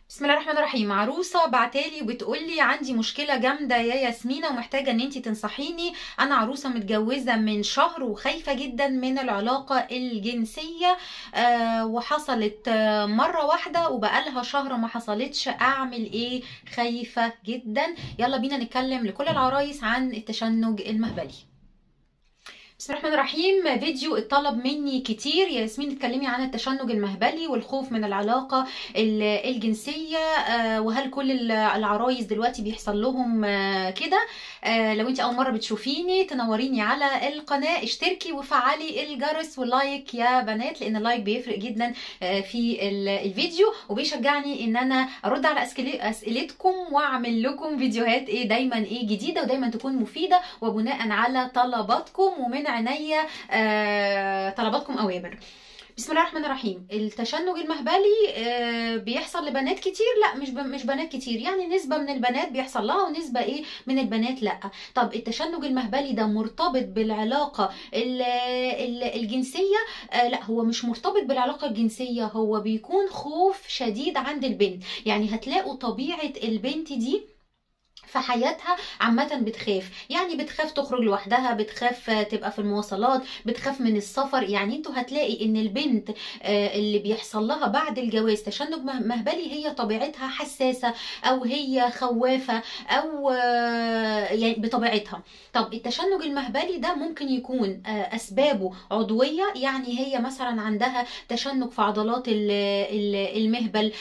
بسم الله الرحمن الرحيم عروسه بعتالي وبتقولي عندي مشكله جامده يا ياسمينه ومحتاجه ان انتي تنصحيني انا عروسه متجوزه من شهر وخايفه جدا من العلاقه الجنسيه آه وحصلت آه مره واحده وبقالها شهر ما حصلتش اعمل ايه خايفه جدا يلا بينا نتكلم لكل العرايس عن التشنج المهبلي بسم الله الرحمن الرحيم فيديو اتطلب مني كتير يا ياسمين اتكلمي عن التشنج المهبلي والخوف من العلاقة الجنسية وهل كل العرايس دلوقتي بيحصل لهم كده لو انت اول مرة بتشوفيني تنوريني على القناة اشتركي وفعلي الجرس واللايك يا بنات لان اللايك بيفرق جدا في الفيديو وبيشجعني ان انا ارد على اسئلتكم واعمل لكم فيديوهات ايه دايما ايه جديدة ودايما تكون مفيدة وبناء على طلباتكم ومن عينيا آه طلباتكم اوامر بسم الله الرحمن الرحيم التشنج المهبلي آه بيحصل لبنات كتير لا مش مش بنات كتير يعني نسبه من البنات بيحصل لها ونسبه ايه من البنات لا طب التشنج المهبلي ده مرتبط بالعلاقه ال ال الجنسيه آه لا هو مش مرتبط بالعلاقه الجنسيه هو بيكون خوف شديد عند البنت يعني هتلاقوا طبيعه البنت دي في حياتها عامة بتخاف يعني بتخاف تخرج لوحدها بتخاف تبقى في المواصلات بتخاف من السفر يعني انتوا هتلاقي ان البنت اللي بيحصل لها بعد الجواز تشنج مهبلي هي طبيعتها حساسة او هي خوافة او يعني بطبيعتها طب التشنج المهبلي ده ممكن يكون اسبابه عضوية يعني هي مثلا عندها تشنج في عضلات المهبل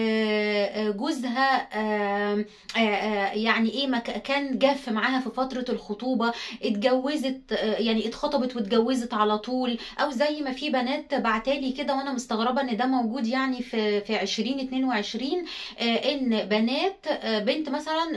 جوزها يعني يعني ايه ما كان جاف معاها في فتره الخطوبه اتجوزت يعني اتخطبت واتجوزت على طول او زي ما في بنات بعتالي كده وانا مستغربه ان ده موجود يعني في في 2022 ان بنات بنت مثلا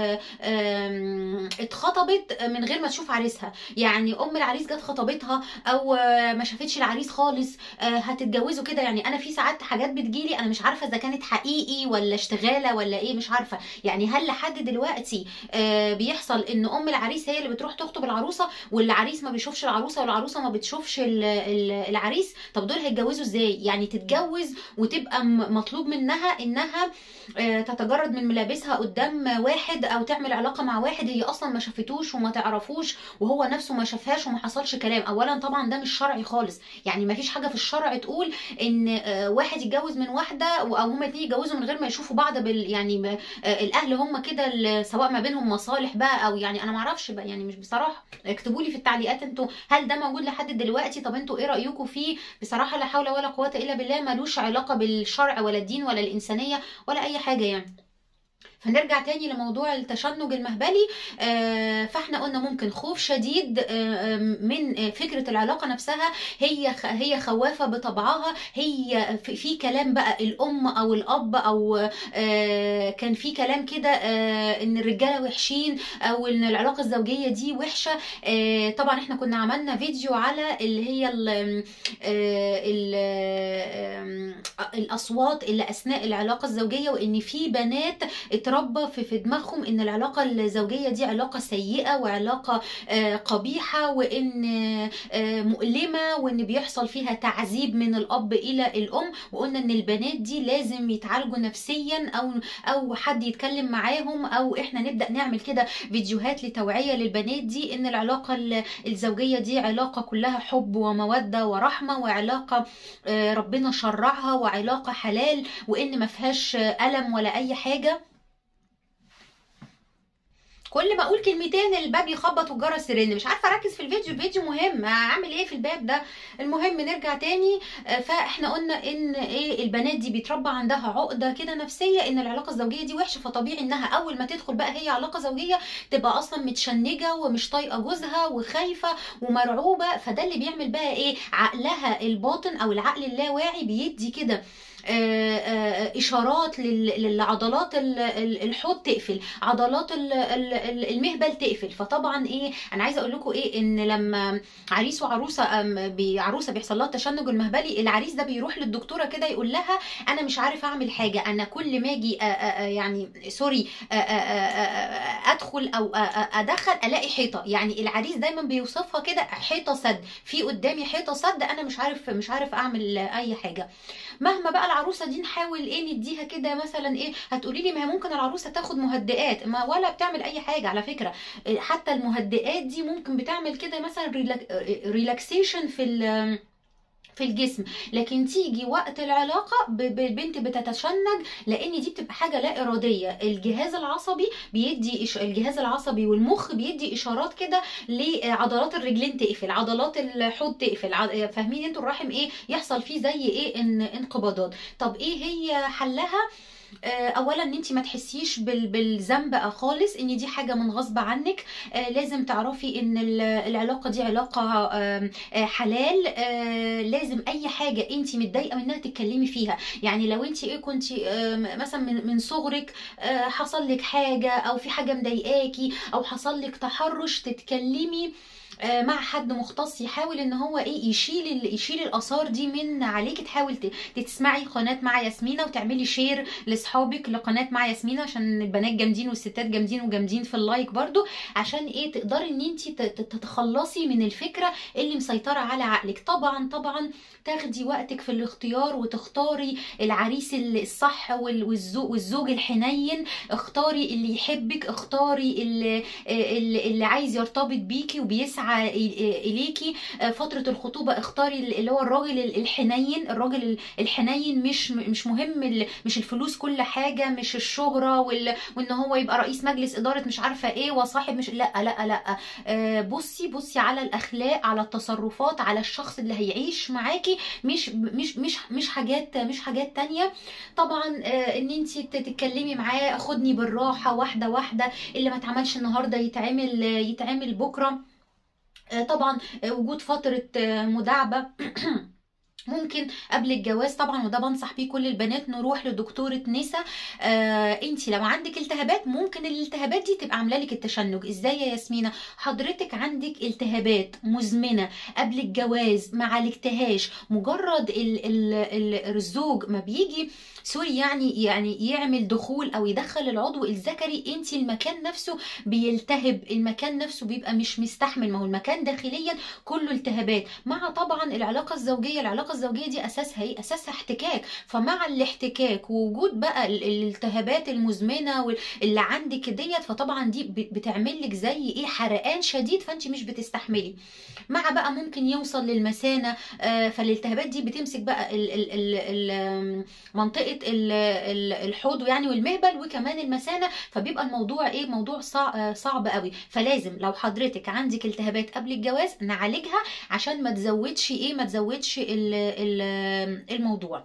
اتخطبت من غير ما تشوف عريسها يعني ام العريس جت خطبتها او ما شافتش العريس خالص هتتجوزوا كده يعني انا في ساعات حاجات بتجيلي انا مش عارفه اذا كانت حقيقي ولا اشتغاله ولا ايه مش عارفه يعني هل لحد دلوقتي دلوقتي آه بيحصل ان ام العريس هي اللي بتروح تخطب العروسه والعريس ما بيشوفش العروسه والعروسه ما بتشوفش ال ال العريس طب دول هيتجوزوا ازاي يعني تتجوز وتبقى مطلوب منها انها آه تتجرد من ملابسها قدام واحد او تعمل علاقه مع واحد هي اصلا ما شافتوش وما تعرفوش وهو نفسه ما شافهاش وما حصلش كلام اولا طبعا ده مش شرعي خالص يعني ما فيش حاجه في الشرع تقول ان آه واحد يتجوز من واحده او هما اتنين يتجوزوا من غير ما يشوفوا بعض بال يعني الاهل هم كده سواء ما بينهم مصالح بقى او يعني انا ما اعرفش بقى يعني مش بصراحه اكتبوا لي في التعليقات انتوا هل ده موجود لحد دلوقتي طب انتوا ايه رايكم فيه بصراحه لا حول ولا قوه الا بالله ملوش علاقه بالشرع ولا الدين ولا الانسانيه ولا اي حاجه يعني فنرجع تاني لموضوع التشنج المهبلي آه فاحنا قلنا ممكن خوف شديد آه من فكره العلاقه نفسها هي هي خوافه بطبعها هي في كلام بقى الام او الاب او آه كان في كلام كده ان الرجاله وحشين او ان العلاقه الزوجيه دي وحشه طبعا احنا كنا عملنا فيديو على اللي هي ال ال الاصوات اللي اثناء العلاقه الزوجيه وان في بنات اتربى في, في دماغهم ان العلاقه الزوجيه دي علاقه سيئه وعلاقه قبيحه وان مؤلمه وان بيحصل فيها تعذيب من الاب الى الام وقلنا ان البنات دي لازم يتعالجوا نفسيا او او حد يتكلم معاهم او احنا نبدا نعمل كده فيديوهات لتوعيه للبنات دي ان العلاقه الزوجيه دي علاقه كلها حب وموده ورحمه وعلاقه ربنا شرعها وعلاقه حلال وان ما فيهاش الم ولا اي حاجه كل ما اقول كلمتين الباب يخبط والجرس يرن مش عارفه اركز في الفيديو الفيديو مهم اعمل ايه في الباب ده المهم نرجع تاني فاحنا قلنا ان ايه البنات دي بيتربى عندها عقده كده نفسيه ان العلاقه الزوجيه دي وحشه فطبيعي انها اول ما تدخل بقى هي علاقه زوجيه تبقى اصلا متشنجه ومش طايقه جوزها وخايفه ومرعوبه فده اللي بيعمل بقى ايه عقلها الباطن او العقل اللاواعي بيدي كده اشارات للعضلات الحوض تقفل عضلات المهبل تقفل فطبعا ايه انا عايزه اقول لكم ايه ان لما عريس وعروسه عروسه بيحصل لها التشنج المهبلي العريس ده بيروح للدكتوره كده يقول لها انا مش عارف اعمل حاجه انا كل ما اجي يعني سوري ادخل او ادخل الاقي حيطه يعني العريس دايما بيوصفها كده حيطه سد في قدامي حيطه سد انا مش عارف مش عارف اعمل اي حاجه مهما بقى العروسه دي نحاول ايه نديها كده مثلا ايه هتقولي لي ما هي ممكن العروسه تاخد مهدئات ما ولا بتعمل اي حاجه على فكره إيه، حتى المهدئات دي ممكن بتعمل كده مثلا ريلاكسيشن في ال- في الجسم لكن تيجي وقت العلاقه ب- ب- البنت بتتشنج لان دي بتبقى حاجه لا اراديه الجهاز العصبي بيدي إش... الجهاز العصبي والمخ بيدي اشارات كده لعضلات الرجلين تقفل عضلات الحوض تقفل ع- فاهمين انتوا الرحم ايه يحصل فيه زي ايه ان انقباضات طب ايه هي حلها آه، اولا ان انت ما تحسيش بال- بالذنب خالص ان دي حاجه من غصب عنك آه، لازم تعرفي ان ال- العلاقه دي علاقه آم، آه، حلال آه، لازم اي حاجه انت متضايقه منها تتكلمي فيها يعني لو انت ايه كنت مثلا من من صغرك آه، حصل لك حاجه او في حاجه مضايقاكي او حصل لك تحرش تتكلمي آه، مع حد مختص يحاول ان هو ايه يشيل ال- يشيل الاثار دي من عليك تحاول ت- تسمعي قناه مع ياسمينه وتعملي شير لاصحابك لقناه مع ياسمينه عشان البنات جامدين والستات جامدين وجامدين في اللايك برضو عشان ايه تقدري ان انت تتخلصي من الفكره اللي مسيطره على عقلك طبعا طبعا تاخدي وقتك في الاختيار وتختاري العريس ال- الصح وال- والزوج والزوج الحنين اختاري اللي يحبك اختاري اللي, اللي اللي عايز يرتبط بيكي وبيسعى إ- اليكي فتره الخطوبه اختاري اللي هو الراجل الحنين الراجل الحنين مش مش مهم ال- مش الفلوس كل حاجه مش الشهره وال- وان هو يبقى رئيس مجلس اداره مش عارفه ايه وصاحب مش لا لا لا آه، بصي بصي على الاخلاق على التصرفات على الشخص اللي هيعيش معاكي مش مش مش مش حاجات مش حاجات تانية طبعا آه، ان انت تتكلمي معاه خدني بالراحه واحده واحده اللي ما اتعملش النهارده يتعمل يتعمل بكره آه، طبعا آه، وجود فتره آه، مداعبه ممكن قبل الجواز طبعا وده بنصح بيه كل البنات نروح لدكتورة نسا آه انت لو عندك التهابات ممكن الالتهابات دي تبقى عامله لك التشنج ازاي يا ياسمينة حضرتك عندك التهابات مزمنة قبل الجواز ما عالجتهاش مجرد ال ال ال الزوج ما بيجي سوري يعني يعني يعمل دخول او يدخل العضو الذكري انت المكان نفسه بيلتهب المكان نفسه بيبقى مش مستحمل ما هو المكان داخليا كله التهابات مع طبعا العلاقه الزوجيه العلاقه الزوجيه دي اساسها ايه اساسها احتكاك فمع الاحتكاك ووجود بقى ال- الالتهابات المزمنه وال- اللي عندك ديت فطبعا دي ب- بتعمل لك زي ايه حرقان شديد فانت مش بتستحملي مع بقى ممكن يوصل للمثانه آه، فالالتهابات دي بتمسك بقى ال ال ال ال منطقه ال- ال- الحوض يعني والمهبل وكمان المثانه فبيبقى الموضوع ايه موضوع صع- آه، صعب قوي فلازم لو حضرتك عندك التهابات قبل الجواز نعالجها عشان ما تزودش ايه ما تزودش ال- ال- الموضوع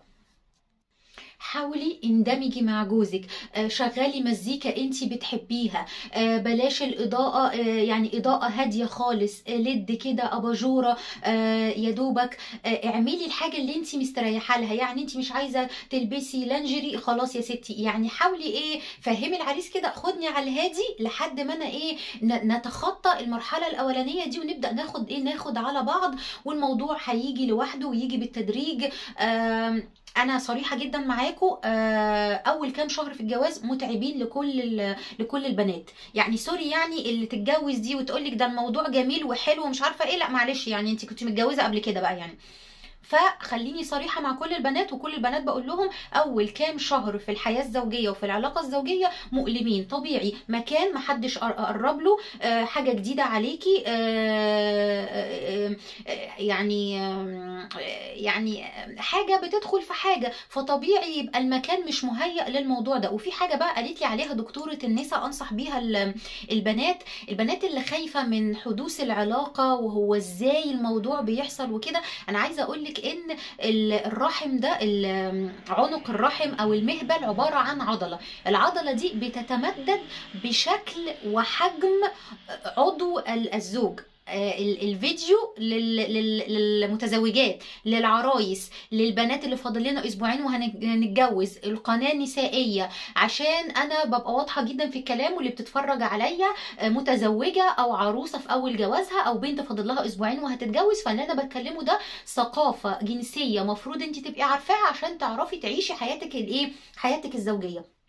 حاولي اندمجي مع جوزك آه، شغلي مزيكا انت بتحبيها آه، بلاش الاضاءه آه، يعني اضاءه هاديه خالص آه، ليد كده اباجوره آه، يا دوبك آه، اعملي الحاجه اللي انت مستريحه لها يعني انت مش عايزه تلبسي لانجري خلاص يا ستي يعني حاولي ايه فهمي العريس كده خدني على الهادي لحد ما انا ايه ن- نتخطى المرحله الاولانيه دي ونبدا ناخد ايه ناخد على بعض والموضوع هيجي لوحده ويجي بالتدريج آم، انا صريحه جدا معاكم اول كام شهر في الجواز متعبين لكل ال- لكل البنات يعني سوري يعني اللي تتجوز دي وتقول لك ده الموضوع جميل وحلو ومش عارفه ايه لا معلش يعني انت كنت متجوزه قبل كده بقى يعني فخليني صريحه مع كل البنات وكل البنات بقول لهم اول كام شهر في الحياه الزوجيه وفي العلاقه الزوجيه مؤلمين طبيعي مكان محدش قر- قرب له آه، حاجه جديده عليكي آه، آه، آه، يعني آه، يعني حاجه بتدخل في حاجه فطبيعي يبقى المكان مش مهيأ للموضوع ده وفي حاجه بقى قالت لي عليها دكتوره النساء انصح بيها ال- البنات البنات اللي خايفه من حدوث العلاقه وهو ازاي الموضوع بيحصل وكده انا عايزه اقول لك ان ال- الرحم ده ال- عنق الرحم او المهبل عباره عن عضله العضله دي بتتمدد بشكل وحجم عضو ال- الزوج آه، ال- الفيديو لل- لل- للمتزوجات للعرايس للبنات اللي فاضل لنا اسبوعين وهنتجوز القناه نسائيه عشان انا ببقى واضحه جدا في الكلام واللي بتتفرج عليا آه، متزوجه او عروسه في اول جوازها او بنت فاضل لها اسبوعين وهتتجوز فاللي انا بتكلمه ده ثقافه جنسيه مفروض انت تبقي عارفاها عشان تعرفي تعيشي حياتك الايه حياتك الزوجيه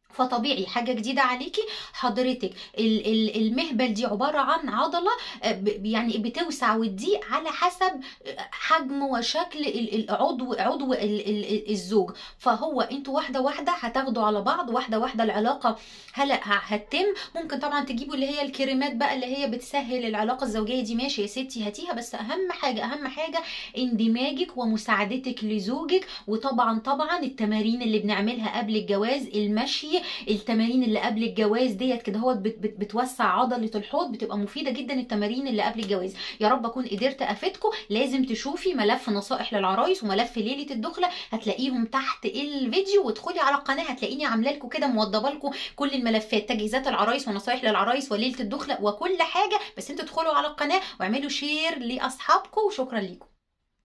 فطبيعي حاجة جديدة عليكي حضرتك ال- ال- المهبل دي عبارة عن عضلة آه، ب- يعني بتوسع وتضيق على حسب آه، حجم وشكل ال- العضو عضو ال- ال- الزوج فهو انتوا واحدة واحدة هتاخدوا على بعض واحدة واحدة العلاقة هلا ه- هتتم ممكن طبعا تجيبوا اللي هي الكريمات بقى اللي هي بتسهل العلاقة الزوجية دي ماشي يا ستي هاتيها بس اهم حاجة اهم حاجة اندماجك ومساعدتك لزوجك وطبعا طبعا التمارين اللي بنعملها قبل الجواز المشي التمارين اللي قبل الجواز ديت كده هو بت بت بتوسع عضله الحوض بتبقى مفيده جدا التمارين اللي قبل الجواز يا رب اكون قدرت افيدكم لازم تشوفي ملف نصائح للعرايس وملف ليله الدخله هتلاقيهم تحت الفيديو وادخلي على القناه هتلاقيني عامله لكم كده موضبه لكم كل الملفات تجهيزات العرايس ونصائح للعرايس وليله الدخله وكل حاجه بس انتوا ادخلوا على القناه واعملوا شير لاصحابكم وشكرا ليكم